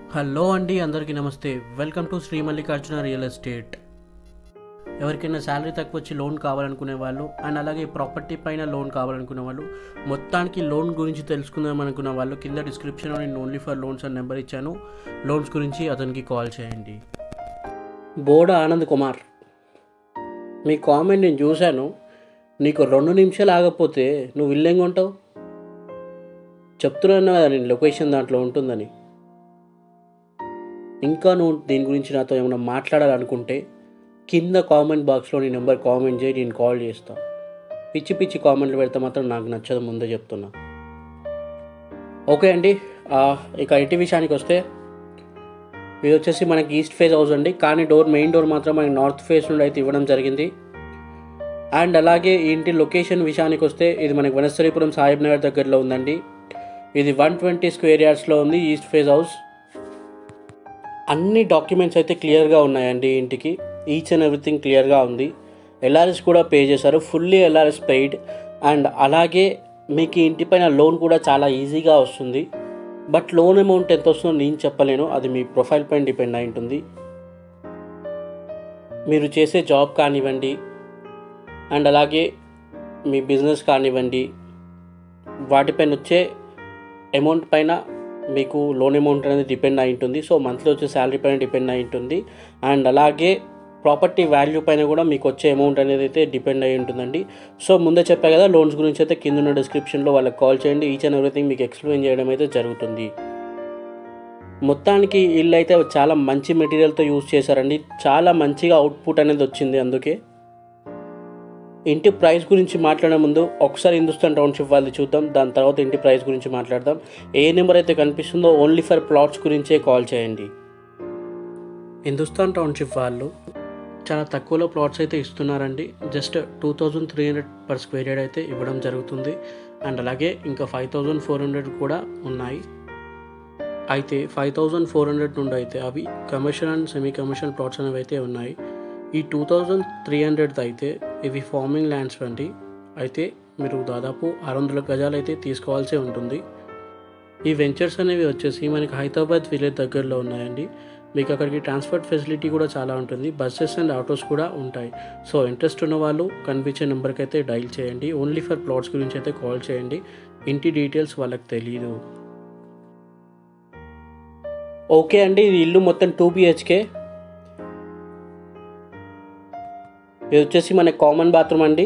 hello అండి అందరికీ నమస్తే welcome to Shri Mallikarjuna real estate ఎవరికైనా శాలరీ తక్కువ వచ్చి లోన్ కావాలనుకునే వాళ్ళు అండ్ అలాగే ప్రాపర్టీ పైన లోన్ కావాలనుకునే వాళ్ళు మొత్తానికి లోన్ గురించి తెలుసుకుందాం అనుకున్న వాళ్ళు కింద డిస్క్రిప్షన్లో నేను ఓన్లీ ఫర్ లోన్స్ అని నెంబర్ ఇచ్చాను లోన్స్ గురించి అతనికి కాల్ చేయండి బోడ ఆనంద్ కుమార్ మీ కామెంట్ నేను చూశాను నీకు రెండు నిమిషాలు ఆగకపోతే నువ్వు ఇల్లు ఏం కొంటావు చెప్తున్నాను కదా నేను లొకేషన్ దాంట్లో ఉంటుందని ఇంకా నువ్వు దీని గురించి నాతో ఏమైనా మాట్లాడాలనుకుంటే కింద కామెంట్ బాక్స్లో నీ నెంబర్ కామెంట్ చేయి నేను కాల్ చేస్తా పిచ్చి పిచ్చి కామెంట్లు పెడితే మాత్రం నాకు నచ్చదు ముందే చెప్తున్నా ఓకే అండి ఆ, ఇక ఇంటి విషయానికి వస్తే ఇది వచ్చేసి మనకి ఈస్ట్ ఫేస్ హౌస్ అండి కానీ డోర్ మెయిన్ డోర్ మాత్రం మనకి నార్త్ ఫేస్ నుండి అయితే ఇవ్వడం జరిగింది అండ్ అలాగే ఈ ఇంటి లొకేషన్ విషయానికి వస్తే ఇది మనకి వనస్థలీపురం సాహిబ్ నగర్ దగ్గరలో ఉందండి ఇది వన్ ట్వంటీ స్క్వేర్ యార్డ్స్లో ఉంది ఈస్ట్ ఫేస్ హౌస్ అన్ని డాక్యుమెంట్స్ అయితే క్లియర్గా ఉన్నాయండి ఈ ఇంటికి ఈచ్ అండ్ ఎవ్రీథింగ్ క్లియర్గా ఉంది ఎల్ఆర్ఎస్ కూడా పే చేశారు ఫుల్లీ ఎల్ఆర్ఎస్ పెయిడ్ అండ్ అలాగే మీకు ఈ ఇంటి పైన లోన్ కూడా చాలా ఈజీగా వస్తుంది బట్ లోన్ అమౌంట్ ఎంత వస్తుందో నేను చెప్పలేను అది మీ ప్రొఫైల్ పైన డిపెండ్ అయి ఉంటుంది మీరు చేసే జాబ్ కానివ్వండి అండ్ అలాగే మీ బిజినెస్ కానివ్వండి వాటిపైన వచ్చే అమౌంట్ పైన మీకు లోన్ అమౌంట్ అనేది డిపెండ్ అయి ఉంటుంది సో మంత్లీ వచ్చే శాలరీ పైన డిపెండ్ అయి ఉంటుంది అండ్ అలాగే ప్రాపర్టీ వాల్యూ పైన కూడా మీకు వచ్చే అమౌంట్ అనేది అయితే డిపెండ్ అయి ఉంటుందండి సో ముందే చెప్పా కదా లోన్స్ గురించి అయితే కింద ఉన్న డిస్క్రిప్షన్లో వాళ్ళకి కాల్ చేయండి ఈచ్ అండ్ ఎవ్రీథింగ్ మీకు ఎక్స్ప్లెయిన్ చేయడం అయితే జరుగుతుంది మొత్తానికి ఇల్లు అయితే చాలా మంచి మెటీరియల్తో యూజ్ చేశారండి చాలా మంచిగా అవుట్పుట్ అనేది వచ్చింది అందుకే ఇంటి ప్రైస్ గురించి మాట్లాడే ముందు ఒకసారి హిందుస్థాన్ టౌన్షిప్ వాళ్ళది చూద్దాం దాని తర్వాత ఇంటి ప్రైస్ గురించి మాట్లాడదాం ఏ నెంబర్ అయితే కనిపిస్తుందో ఓన్లీ ఫర్ ప్లాట్స్ గురించే కాల్ చేయండి హిందుస్థాన్ టౌన్షిప్ వాళ్ళు చాలా తక్కువలో ప్లాట్స్ అయితే ఇస్తున్నారండి just two thousand three hundred per square yard అయితే ఇవ్వడం జరుగుతుంది అండ్ అలాగే ఇంకా ఫైవ్ థౌజండ్ ఫోర్ హండ్రెడ్ కూడా ఉన్నాయి అయితే ఫైవ్ థౌజండ్ ఫోర్ హండ్రెడ్ నుండి అయితే అవి commercial and semi commercial plots అనేవి అయితే ఉన్నాయి ఈ టూ థౌజండ్ త్రీ హండ్రెడ్ అయితే ఇవి ఫార్మింగ్ ల్యాండ్స్ వంటి అయితే మీరు దాదాపు ఆరు వందల గజాలు అయితే తీసుకోవాల్సి ఉంటుంది ఈ వెంచర్స్ అనేవి వచ్చేసి మనకి హైదరాబాద్ విలేజ్ దగ్గరలో ఉన్నాయండి మీకు అక్కడికి ట్రాన్స్పోర్ట్ ఫెసిలిటీ కూడా చాలా ఉంటుంది బస్సెస్ అండ్ ఆటోస్ కూడా ఉంటాయి సో ఇంట్రెస్ట్ ఉన్న వాళ్ళు కనిపించే నెంబర్కి అయితే డైల్ చేయండి ఓన్లీ ఫర్ ప్లాట్స్ గురించి అయితే కాల్ చేయండి ఇంటి డీటెయిల్స్ వాళ్ళకి తెలియదు ఓకే అండి ఇది ఇల్లు మొత్తం టూ బిహెచ్కే ఇది వచ్చేసి మన కామన్ బాత్రూమ్ అండి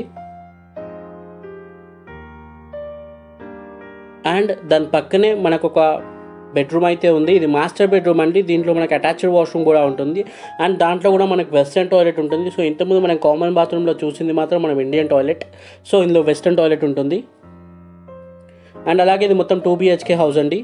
అండ్ దాని పక్కనే మనకు ఒక బెడ్రూమ్ అయితే ఉంది ఇది మాస్టర్ బెడ్రూమ్ అండి దీంట్లో మనకి అటాచ్డ్ వాష్రూమ్ కూడా ఉంటుంది అండ్ దాంట్లో కూడా మనకి వెస్టర్న్ టాయిలెట్ ఉంటుంది సో ఇంతకుముందు మనం కామన్ బాత్రూంలో చూసింది మాత్రం మనం ఇండియన్ టాయిలెట్ సో ఇందులో వెస్టర్న్ టాయిలెట్ ఉంటుంది అండ్ అలాగే ఇది మొత్తం టూ బిహెచ్కే హౌస్ అండి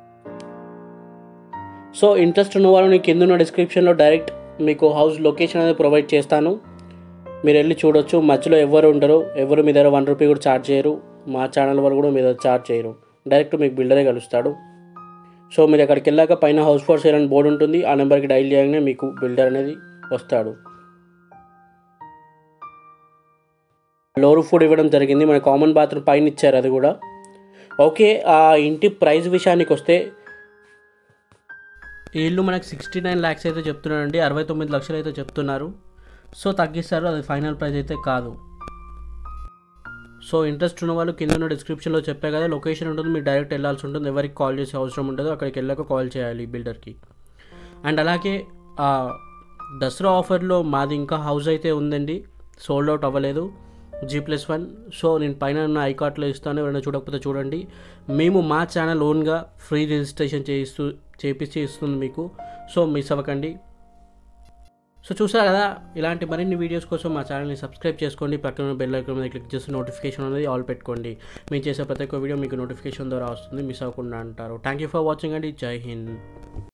సో ఇంట్రెస్ట్ ఉన్న వాళ్ళు నేను కింద ఉన్న డిస్క్రిప్షన్లో డైరెక్ట్ మీకు హౌస్ లొకేషన్ అనేది ప్రొవైడ్ చేస్తాను మీరు వెళ్ళి చూడొచ్చు మధ్యలో ఎవరు ఉండరు ఎవరు మీ దగ్గర వన్ రూపీ కూడా ఛార్జ్ చేయరు మా ఛానల్ వాళ్ళు కూడా మీ దగ్గర ఛార్జ్ చేయరు డైరెక్ట్ మీకు బిల్డరే కలుస్తాడు సో మీరు అక్కడికి వెళ్ళాక పైన హౌస్ ఫర్ సేల్ అని బోర్డు ఉంటుంది ఆ నెంబర్కి డైల్ చేయగానే మీకు బిల్డర్ అనేది వస్తాడు లోరు ఫుడ్ ఇవ్వడం జరిగింది మన కామన్ బాత్రూమ్ పైన ఇచ్చారు అది కూడా ఓకే ఆ ఇంటి ప్రైస్ విషయానికి వస్తే ఈ ఇల్లు మనకి సిక్స్టీ నైన్ ల్యాక్స్ అయితే చెప్తున్నారండి అరవై తొమ్మిది లక్షలు అయితే చెప్తున్నారు సో తగ్గిస్తారు అది ఫైనల్ ప్రైస్ అయితే కాదు సో ఇంట్రెస్ట్ ఉన్న వాళ్ళు కింద ఉన్న డిస్క్రిప్షన్లో చెప్పే కదా లొకేషన్ ఉంటుంది మీరు డైరెక్ట్ వెళ్ళాల్సి ఉంటుంది ఎవరికి కాల్ చేసే అవసరం ఉండదు అక్కడికి వెళ్ళాక కాల్ చేయాలి బిల్డర్కి అండ్ అలాగే ఆ దసరా ఆఫర్లో మాది ఇంకా హౌస్ అయితే ఉందండి సోల్డ్ అవుట్ అవ్వలేదు జీ ప్లస్ వన్ సో నేను పైన ఉన్న ఐకార్ట్లో ఇస్తాను ఎవరైనా చూడకపోతే చూడండి మేము మా ఛానల్ ఓన్గా ఫ్రీ రిజిస్ట్రేషన్ చేయిస్తూ చేపించి ఇస్తుంది మీకు సో మిస్ అవ్వకండి సో చూసారు కదా ఇలాంటి మరిన్ని వీడియోస్ కోసం మా ఛానల్ని సబ్స్క్రైబ్ చేసుకోండి పక్కన బెల్ ఐకాన్ మీద క్లిక్ చేసి నోటిఫికేషన్ అనేది ఆల్ పెట్టుకోండి మేము చేసే ప్రతి ఒక్క వీడియో మీకు నోటిఫికేషన్ ద్వారా వస్తుంది మిస్ అవ్వకుండా అంటారు థ్యాంక్ యూ ఫర్ వాచింగ్ అండి జై హింద్